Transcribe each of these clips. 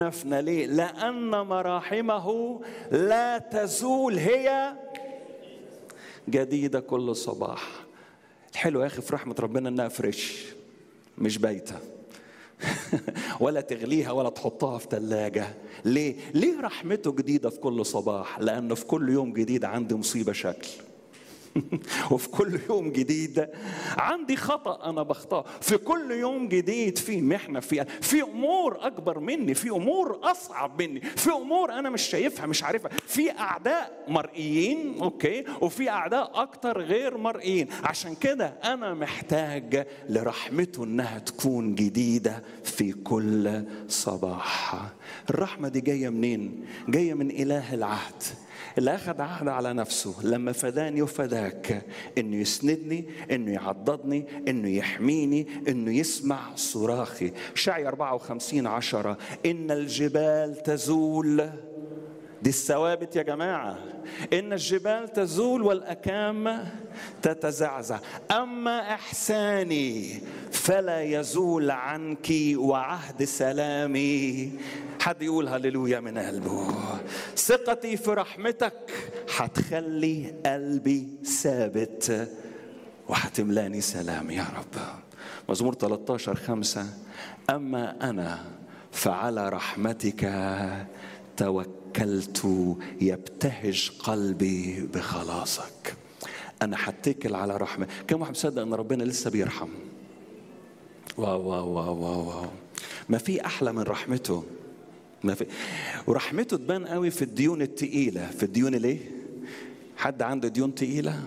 نفنا ليه لأن مراحمه لا تزول هي جديدة كل صباح الحلو يا أخي في رحمة ربنا إنها فريش مش بايتة ولا تغليها ولا تحطها في ثلاجة ليه؟ ليه رحمته جديدة في كل صباح؟ لأنه في كل يوم جديد عندي مصيبة شكل وفي كل يوم جديد عندي خطا انا بخطاه في كل يوم جديد في محنه في في امور اكبر مني في امور اصعب مني في امور انا مش شايفها مش عارفها في اعداء مرئيين اوكي وفي اعداء اكتر غير مرئيين عشان كده انا محتاج لرحمته انها تكون جديده في كل صباح الرحمه دي جايه منين جايه من اله العهد اللي أخذ عهد على نفسه لما فداني وفداك إنه يسندني إنه يعضدني إنه يحميني إنه يسمع صراخي شعي 54 عشرة إن الجبال تزول دي الثوابت يا جماعة إن الجبال تزول والأكام تتزعزع أما إحساني فلا يزول عنك وعهد سلامي حد يقول هللويا من قلبه ثقتي في رحمتك هتخلي قلبي ثابت وهتملاني سلام يا رب مزمور 13 خمسة أما أنا فعلى رحمتك توكلت يبتهج قلبي بخلاصك أنا هتكل على رحمة كم واحد مصدق أن ربنا لسه بيرحم واو واو واو واو, واو. ما في أحلى من رحمته ما في ورحمته تبان قوي في الديون التقيلة في الديون الايه؟ حد عنده ديون تقيلة؟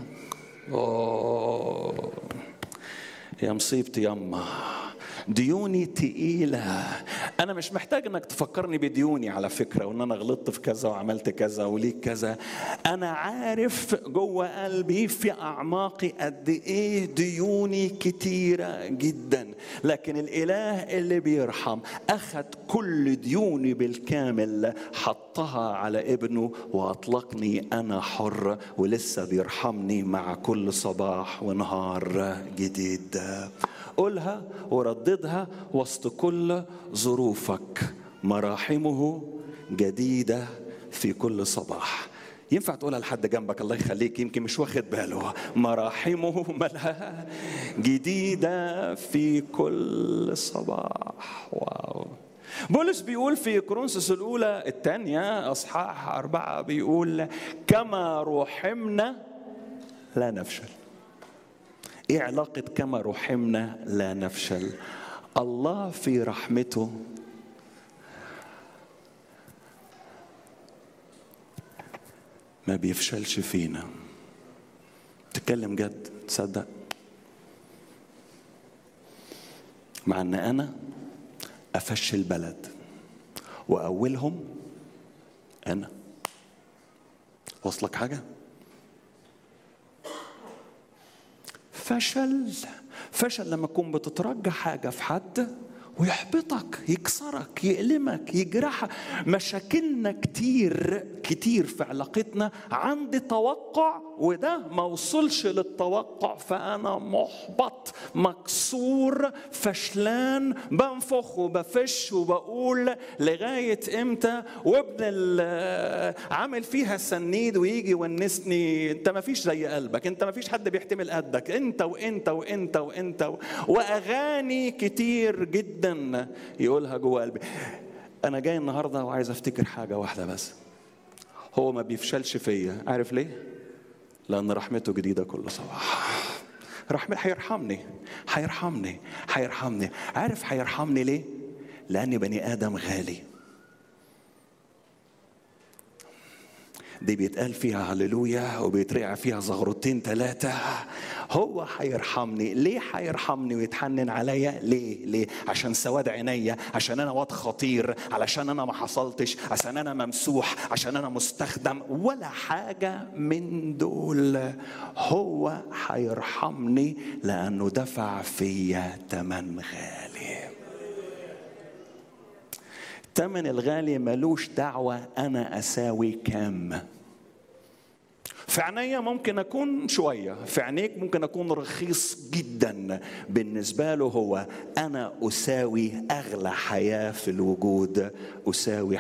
أوه يا مصيبتي يما ديوني تقيلة أنا مش محتاج إنك تفكرني بديوني على فكرة وإن أنا غلطت في كذا وعملت كذا وليك كذا أنا عارف جوه قلبي في أعماقي قد إيه ديوني كتيرة جدا لكن الإله اللي بيرحم أخذ كل ديوني بالكامل حطها على ابنه وأطلقني أنا حر ولسه بيرحمني مع كل صباح ونهار جديد قولها ورددها وسط كل ظروفك مراحمه جديدة في كل صباح ينفع تقولها لحد جنبك الله يخليك يمكن مش واخد باله مراحمه مالها جديدة في كل صباح واو بولس بيقول في كورنثوس الأولى الثانية أصحاح أربعة بيقول كما رحمنا لا نفشل ايه علاقة كما رحمنا لا نفشل الله في رحمته ما بيفشلش فينا تكلم جد تصدق مع ان انا افشل بلد واولهم انا وصلك حاجه فشل فشل لما تكون بتترجى حاجه في حد ويحبطك يكسرك يألمك يجرحك مشاكلنا كتير كتير في علاقتنا عندي توقع وده ما وصلش للتوقع فأنا محبط مكسور فشلان بنفخ وبفش وبقول لغاية امتى وابن عامل فيها السنيد ويجي يونسني انت ما فيش زي قلبك انت ما فيش حد بيحتمل قدك انت وانت وانت وانت واغاني كتير جدا جدا يقولها جوه قلبي انا جاي النهارده وعايز افتكر حاجه واحده بس هو ما بيفشلش فيا عارف ليه لان رحمته جديده كل صباح رحمة هيرحمني هيرحمني هيرحمني عارف هيرحمني ليه لاني بني ادم غالي دي بيتقال فيها هللويا وبيترقع فيها زغرتين ثلاثة هو هيرحمني ليه هيرحمني ويتحنن عليا ليه ليه عشان سواد عينيا عشان انا واد خطير علشان انا ما حصلتش عشان انا ممسوح عشان انا مستخدم ولا حاجة من دول هو هيرحمني لانه دفع فيا تمن غالي الثمن الغالي ملوش دعوة أنا أساوي كام في عينيا ممكن اكون شويه في عينيك ممكن اكون رخيص جدا بالنسبه له هو انا اساوي اغلى حياه في الوجود اساوي